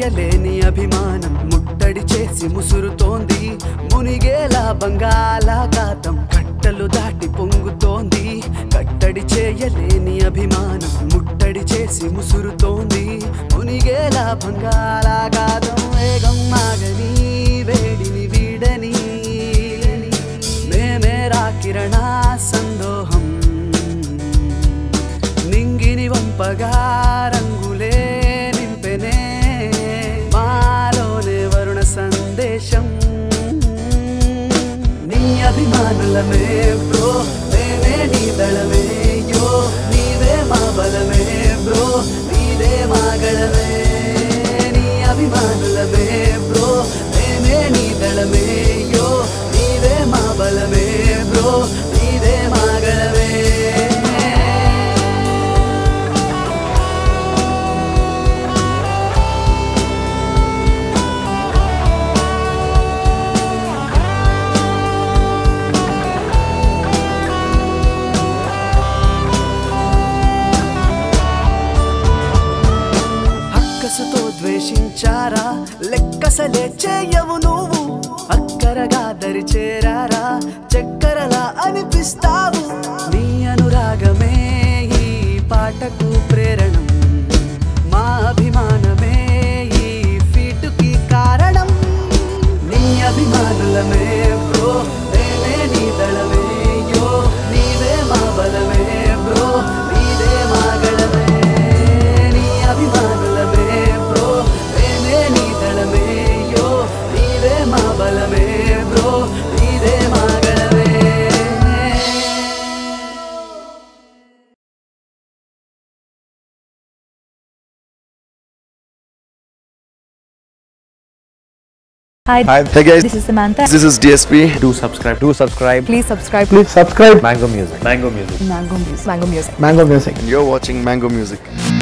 చేయలేని అభిమానం ముట్టడి చేసి ముసురుతోంది మునిగేలా బంగాళాఖాతం కట్టలు దాటి పొంగుతోంది కట్టడి చేయలేని అభిమానం ముట్టడి చేసి ముసురుతోంది మునిగేలా బంగాళాఖాతం వేగం మాగని వేడిని వీడని మేమేరా కిరణ సందోహం నింగిని వంపగా రంగులే నింపెనే మాలోనే వరుణ సందేశం నీ అభిమానులమే బ్రో మేమే నీ దళమే యో నీవే మా బలమే బ్రో నీదే మా గళమే నీ అభిమానులమే బ్రో మేమే నీ దళమే యో నీవే మా బలమే బ్రో నీదే మా గళమే అక్కసుతో ద్వేషించారా లెక్కసలే చేయవు నువ్వు అక్కరగా దరి చేరారా చక్కరలా అనిపిస్తావు నీ అనురాగమే ఈ పాటకు ప్రేరణం మా అభిమానమే ఈ ఫీటుకి కారణం నీ అభిమానులమే బ్రో మేమే నీ దళమే యో నీవే మా బలమే బ్రో నీదే మా గళమే నీ అభిమానులమే బ్రో మేమే నీ దళమే యో నీవే మా బలమే బ్రో నీదే మా గళమే Hi, Hi, hey guys. this is Samantha. This is DSP. Do subscribe. Do subscribe. Please subscribe Please subscribe. Mango Music. Mango Music. Mango Music. Mango Music. Mango Music. And you're watching Mango Music.